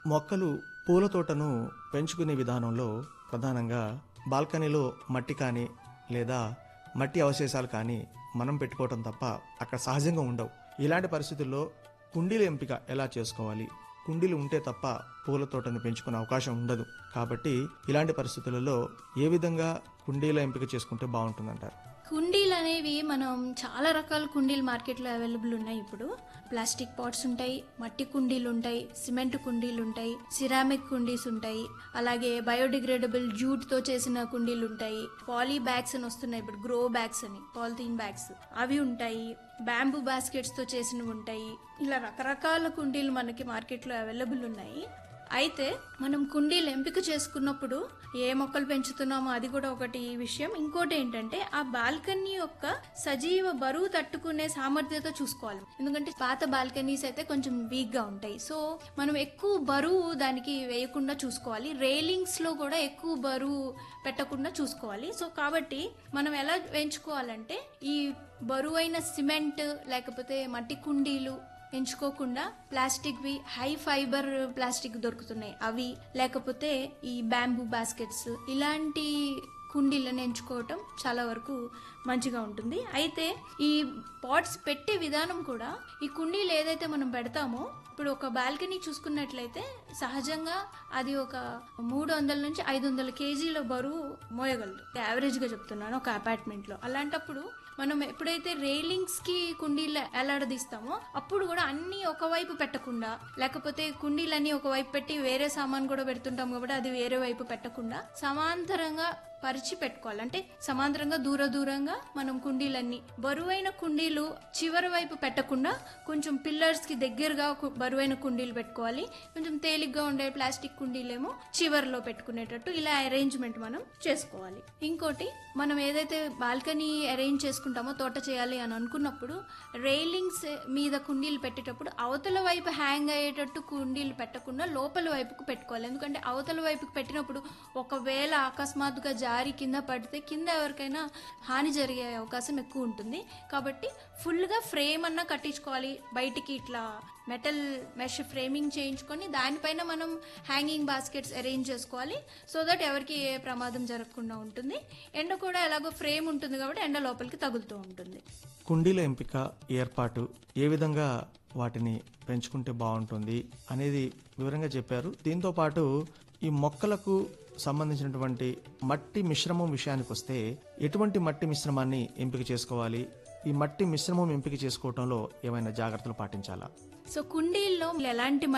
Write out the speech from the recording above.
మొక్కలు పూల తోటను పెంచుకునే విధానంలో ప్రధానంగా బాల్కనీలో మట్టి కానీ లేదా మట్టి అవశేషాలు కానీ మనం పెట్టుకోవటం తప్ప అక్కడ సహజంగా ఉండవు ఇలాంటి పరిస్థితుల్లో కుండీల ఎంపిక ఎలా చేసుకోవాలి కుండీలు ఉంటే తప్ప పూల తోటను పెంచుకునే అవకాశం ఉండదు కాబట్టి ఇలాంటి పరిస్థితులలో ఏ విధంగా కుండీల ఎంపిక చేసుకుంటే బాగుంటుందంటారు కుండీలు అనేవి మనం చాలా రకాల కుండీలు మార్కెట్లో అవైలబుల్ ఉన్నాయి ఇప్పుడు ప్లాస్టిక్ పాట్స్ ఉంటాయి మట్టి కుండీలు ఉంటాయి సిమెంట్ కుండీలు ఉంటాయి సిరామిక్ కుండీస్ ఉంటాయి అలాగే బయోడిగ్రేడబుల్ జూట్ తో చేసిన కుండీలు ఉంటాయి పాలీ బ్యాగ్స్ అని వస్తున్నాయి ఇప్పుడు గ్రో బ్యాగ్స్ అని పాలిథీన్ బ్యాగ్స్ అవి ఉంటాయి బ్యాంబూ బాస్కెట్స్ తో చేసినవి ఉంటాయి ఇలా రకరకాల కుండీలు మనకి మార్కెట్లో అవైలబుల్ ఉన్నాయి అయితే మనం కుండీలు ఎంపిక చేసుకున్నప్పుడు ఏ మొక్కలు పెంచుతున్నామో అది కూడా ఒకటి విషయం ఇంకోటి ఏంటంటే ఆ బాల్కనీ యొక్క సజీవ బరువు తట్టుకునే సామర్థ్యత చూసుకోవాలి ఎందుకంటే పాత బాల్కనీస్ అయితే కొంచెం వీక్ గా ఉంటాయి సో మనం ఎక్కువ బరువు దానికి వేయకుండా చూసుకోవాలి రైలింగ్స్ లో కూడా ఎక్కువ బరువు పెట్టకుండా చూసుకోవాలి సో కాబట్టి మనం ఎలా పెంచుకోవాలంటే ఈ బరువైన సిమెంట్ లేకపోతే మట్టి కుండీలు ఎంచుకోకుండా ప్లాస్టిక్వి హై ఫైబర్ ప్లాస్టిక్ దొరుకుతున్నాయి అవి లేకపోతే ఈ బ్యాంబూ బాస్కెట్స్ ఇలాంటి కుండీలను ఎంచుకోవటం చాలా వరకు మంచిగా ఉంటుంది అయితే ఈ పాట్స్ పెట్టే విధానం కూడా ఈ కుండీలు ఏదైతే మనం పెడతామో ఇప్పుడు ఒక బాల్కనీ చూసుకున్నట్లయితే సహజంగా అది ఒక మూడు వందల నుంచి ఐదు వందల కేజీల బరువు మోయగలదు యావరేజ్గా చెప్తున్నాను ఒక అపార్ట్మెంట్లో అలాంటప్పుడు మనం ఎప్పుడైతే రైలింగ్స్ కి కుండీలు ఎలాడదీస్తామో అప్పుడు కూడా అన్ని ఒకవైపు పెట్టకుండా లేకపోతే కుండీలన్నీ ఒకవైపు పెట్టి వేరే సామాన్ కూడా పెడుతుంటాం కాబట్టి అది వేరే వైపు పెట్టకుండా సమాంతరంగా పరిచి పెట్టుకోవాలి అంటే సమాంతరంగా దూర దూరంగా మనం కుండీలన్నీ బరువైన కుండీలు చివరి వైపు పెట్టకుండా కొంచెం పిల్లర్స్ కి దగ్గరగా కు- బరువైన కుండీలు పెట్టుకోవాలి కొంచెం తేలిగ్గా ఉండే ప్లాస్టిక్ కుండీలేమో చివరిలో పెట్టుకునేటట్టు ఇలా అరేంజ్మెంట్ మనం చేసుకోవాలి ఇంకోటి మనం ఏదైతే బాల్కనీ అరేంజ్ చేసుకుంటామో తోట చేయాలి అని అనుకున్నప్పుడు రైలింగ్స్ మీద కుండీలు పెట్టేటప్పుడు అవతల వైపు హ్యాంగ్ అయ్యేటట్టు కుండీలు పెట్టకుండా లోపల వైపుకు పెట్టుకోవాలి ఎందుకంటే అవతల వైపుకు పెట్టినప్పుడు ఒకవేళ అకస్మాత్తుగా జారి కింద పడితే కింద ఎవరికైనా హాని జరిగే అవకాశం ఎక్కువ ఉంటుంది కాబట్టి ఫుల్గా ఫ్రేమ్ అన్నా కట్టించుకోవాలి బయటికి ఇట్లా మెటల్ మెష్ ఫ్రేమింగ్ చేయించుకొని దానిపైన మనం హ్యాంగింగ్ బాస్కెట్స్ అరేంజ్ చేసుకోవాలి సో దట్ ఎవరికి ఏ ప్రమాదం జరగకుండా ఉంటుంది ఎండ కూడా ఎలాగో ఫ్రేమ్ ఉంటుంది కాబట్టి ఎండ లోపలికి తగులుతూ ఉంటుంది కుండీల ఎంపిక ఏర్పాటు ఏ విధంగా వాటిని పెంచుకుంటే బాగుంటుంది అనేది వివరంగా చెప్పారు దీంతో పాటు ఈ మొక్కలకు సంబంధించినటువంటి మట్టి మిశ్రమం విషయానికి వస్తే ఎటువంటి మట్టి మిశ్రమాన్ని ఎంపిక చేసుకోవాలి ఈ మట్టి మిశ్రమం ఎంపిక చేసుకోవడంలో ఏమైనా జాగ్రత్తలు పాటించాలా సో కుండీల్లో ఎలాంటి